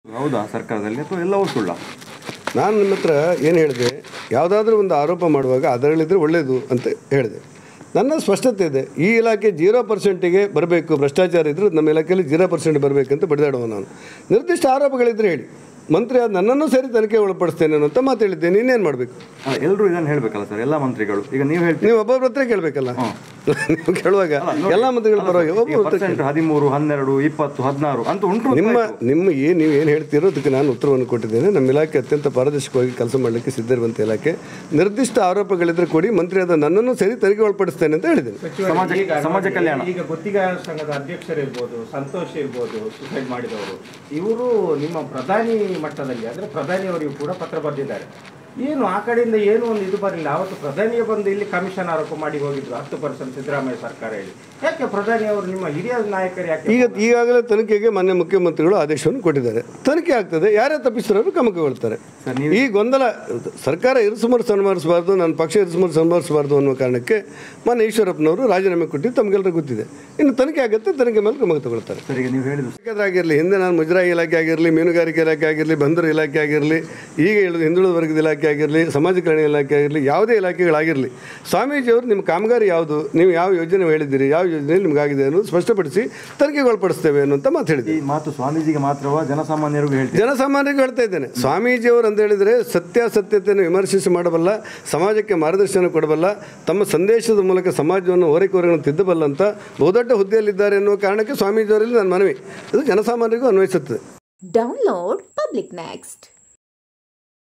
ಹೌದಾ ಸರ್ಕಾರದಲ್ಲಿ ಅಥವಾ ಎಲ್ಲವೂ ಸುಳ್ಳ ನಾನು ನಿಮ್ಮ ಹತ್ರ ಏನು ಹೇಳಿದೆ ಯಾವುದಾದ್ರೂ ಒಂದು ಆರೋಪ ಮಾಡುವಾಗ ಅದರಲ್ಲಿದ್ದರೆ ಒಳ್ಳೆಯದು ಅಂತ ಹೇಳಿದೆ ನನ್ನ ಸ್ಪಷ್ಟತೆ ಇದೆ ಈ ಇಲಾಖೆ ಜೀರೋ ಪರ್ಸೆಂಟಿಗೆ ಬರಬೇಕು ಭ್ರಷ್ಟಾಚಾರ ಇದ್ದರೆ ನಮ್ಮ ಇಲಾಖೆಯಲ್ಲಿ ಜೀರೋ ಪರ್ಸೆಂಟ್ ಬರಬೇಕಂತ ಬಡಿದಾಡುವ ನಾನು ನಿರ್ದಿಷ್ಟ ಆರೋಪಗಳಿದ್ದರೆ ಹೇಳಿ ಮಂತ್ರಿ ಆದ ನನ್ನನ್ನು ಸೇರಿ ತನಿಖೆ ಒಳಪಡಿಸ್ತೇನೆ ಅಂತ ಮಾತು ಹೇಳಿದ್ದೇನೆ ಇನ್ನೇನು ಮಾಡಬೇಕು ಎಲ್ಲರೂ ಇದನ್ನು ಹೇಳಬೇಕಲ್ಲ ಸರ್ ಎಲ್ಲ ಮಂತ್ರಿಗಳು ಈಗ ನೀವು ಹೇಳ್ತೀವಿ ನೀವು ಒಬ್ಬೊಬ್ಬರ ಹತ್ರ ಕೇಳಬೇಕಲ್ಲ ನೀವು ಕೇಳುವಾಗ ಎಲ್ಲ ಮಂತ್ರಿಗಳ ಪರವಾಗಿ ಒಬ್ಬೊಬ್ಬರ ಹತ್ರ ಪರ್ಸೆಂಟ್ ಹದಿಮೂರು ಹನ್ನೆರಡು ಇಪ್ಪತ್ತು ಹದಿನಾರು ಅಂತ ಉಂಟು ಅಂತ ನಿಮ್ಮ ಆಯ್ತು. ನಿಮ್ಮ ಏನು ನೀವು ಏನು ಹೇಳ್ತೀರೋ ಅದಕ್ಕೆ ನಾನು ಉತ್ತರವನ್ನು ಕೊಟ್ಟಿದ್ದೇನೆ ನಮ್ಮ ಇಲಾಖೆ ಅತ್ಯಂತ ಪಾರದರ್ಶಕವಾಗಿ ಕೆಲಸ ಮಾಡಲಿಕ್ಕೆ ಸಿದ್ಧವಿರುವಂಥ ಇಲಾಖೆ ನಿರ್ದಿಷ್ಟ ಆರೋಪಗಳಿದ್ರೆ ಕೊಡಿ ಮಂತ್ರಿಯಾದ ನನ್ನನ್ನು ಸರಿ ತೆರಿಗೆ ಒಳಪಡಿಸ್ತೇನೆ ಅಂತ ಹೇಳಿದ್ದೇನೆ ಸಮಾಜ ಈಗ ಸಮಾಜ ನೋಡಿ, ಕಲ್ಯಾಣ ಈಗ ಗುತ್ತಿಗೆದಾರರ ಸಂಘದ ಅಧ್ಯಕ್ಷರಿರ್ಬೋದು ಸಂತೋಷ್ ಇರ್ಬೋದು ಸುಸೈಡ್ ಮಾಡಿದವರು ಇವರು ನಿಮ್ಮ ಪ್ರಧಾನಿ ಮಟ್ಟದಲ್ಲಿ ಅಂದ್ರೆ ಪ್ರಧಾನಿಯವರಿಗೂ ಕೂಡ ಪತ್ರ ಬರೆದಿದ್ದಾರೆ ಏನು ಆ ಕಡೆಯಿಂದ ಏನು ಒಂದು ಇದು ಬರಲಿಲ್ಲ ಅವತ್ತು ಪ್ರಧಾನಿಯೇ ಬಂದು ಇಲ್ಲಿ ಕಮಿಷನ್ ಆರೋಪ ಮಾಡಿ ಹೋಗಿದ್ರು ಹತ್ತು ಪರ್ಸೆಂಟ್ ಸಿದ್ದರಾಮಯ್ಯ ಸರ್ಕಾರ ಹೇಳಿ ಯಾಕೆ ಪ್ರಧಾನಿ ಅವರು ನಿಮ್ಮ ಹಿರಿಯ ನಾಯಕರು ಯಾಕೆ ಈಗ ಈಗಾಗಲೇ ತನಿಖೆಗೆ ಮಾನ್ಯ ಮುಖ್ಯಮಂತ್ರಿಗಳು ಆದೇಶವನ್ನು ಕೊಟ್ಟಿದ್ದಾರೆ ತನಿಖೆ ಆಗ್ತದೆ ಯಾರೇ ತಪ್ಪಿಸಿರೋರು ಕ್ರಮಗೊಳ್ತಾರೆ ಸರ್, ನೀವು- ಈ ಗೊಂದಲ ಸರ್ಕಾರ ಇರಿಸುಮರು ಸನ್ಮಾನಿಸಬಾರ್ದು ನನ್ನ ಪಕ್ಷ ಇರಿಸುಮರು ಸನ್ಮಾನಿಸಬಾರ್ದು ಅನ್ನೋ ಕಾರಣಕ್ಕೆ ಮಾನ್ಯ ಈಶ್ವರಪ್ಪನವರು ರಾಜೀನಾಮೆ ಕೊಟ್ಟಿದ್ದು ತಮಗೆಲ್ಲರಿಗೂ ಗೊತ್ತಿದೆ ಇನ್ನು ತನಿಖೆ ಆಗುತ್ತೆ ತನಿಖೆ ಮೇಲೆ ಕ್ರಮ ತಗೊಳ್ತಾರೆ ಸರ್ ಈಗ ನೀವು ಹೇಳಿದ್ದು ಆಗಿರಲಿ ಹಿಂದೆ ನಾನು ಮುಜರಾಯಿ ಇಲಾಖೆ ಆಗಿರಲಿ ಮೀನುಗಾರಿಕೆ ಇಲಾಖೆ ಆಗಿರಲಿ ಬಂದರು ಇಲಾಖೆ ಆಗಿರಲಿ ಈಗ ಇಳಿದು ಹಿಂದುಳಿದ ವರ್ಗದ ಇಲಾಖೆ ಆಗಿರಲಿ ಸಮಾಜ ಕಲ್ಯಾಣ ಇಲಾಖೆ ಆಗಿರಲಿ ಯಾವುದೇ ಇಲಾಖೆಗಳಾಗಿರಲಿ ಸ್ವಾಮೀಜಿಯವರು ನಿಮ್ಮ ಕಾಮಗಾರಿ ಯಾವುದು ನೀವು ಯಾವ ಯೋಜನೆ ಹೇಳಿದ್ದೀರಿ ಯಾವ ಯೋಜನೆ ನಿಮಗಾಗಿದೆ ಅನ್ನೋದು ಸ್ಪಷ್ಟಪಡಿಸಿ ತನಿಖೆಗೆ ಒಳಪಡಿಸ್ತೇವೆ ಅನ್ನುವಂಥ ಮಾತು ಹೇಳಿದೆ ಈ ಮಾತು ಸ್ವಾಮೀಜಿಗೆ ಮಾತ್ರವ ಜನಸಾಮಾನ್ಯರಿಗೂ ಹೇಳ್ತೀವಿ ಜನಸಾಮಾನ್ಯರಿಗೂ ಹೇಳ್ತಾ ಇದ್ದೇನೆ ಸ್ವಾಮೀಜಿಯವರು ಅಂತ ಹೇಳಿದರೆ ಸತ್ಯಾಸತ್ಯತೆಯನ್ನು ವಿಮರ್ಶಿಸಿ ಮಾಡಬಲ್ಲ ಸಮಾಜಕ್ಕೆ ಮಾರ್ಗದರ್ಶನ ಕೊಡಬಲ್ಲ ತಮ್ಮ ಸಂದೇಶದ ಮೂಲಕ ಸಮಾಜವನ್ನು ಓರೈಕೋರೆಗಳನ್ನು ತಿದ್ದಬಲ್ಲ ಅಂತ ಬಹುದೊಡ್ಡ ಹುದ್ದೆಯಲ್ಲಿದ್ದಾರೆ ಎನ್ನುವ ಕಾರಣಕ್ಕೆ ಸ್ವಾಮೀಜಿಯವರಲ್ಲಿ ನನ್ನ ಮನವಿ ಇದು ಜನಸಾಮಾನ್ಯರಿಗೂ ಅನ್ವಯಿಸುತ್ತದೆ Download Public Next.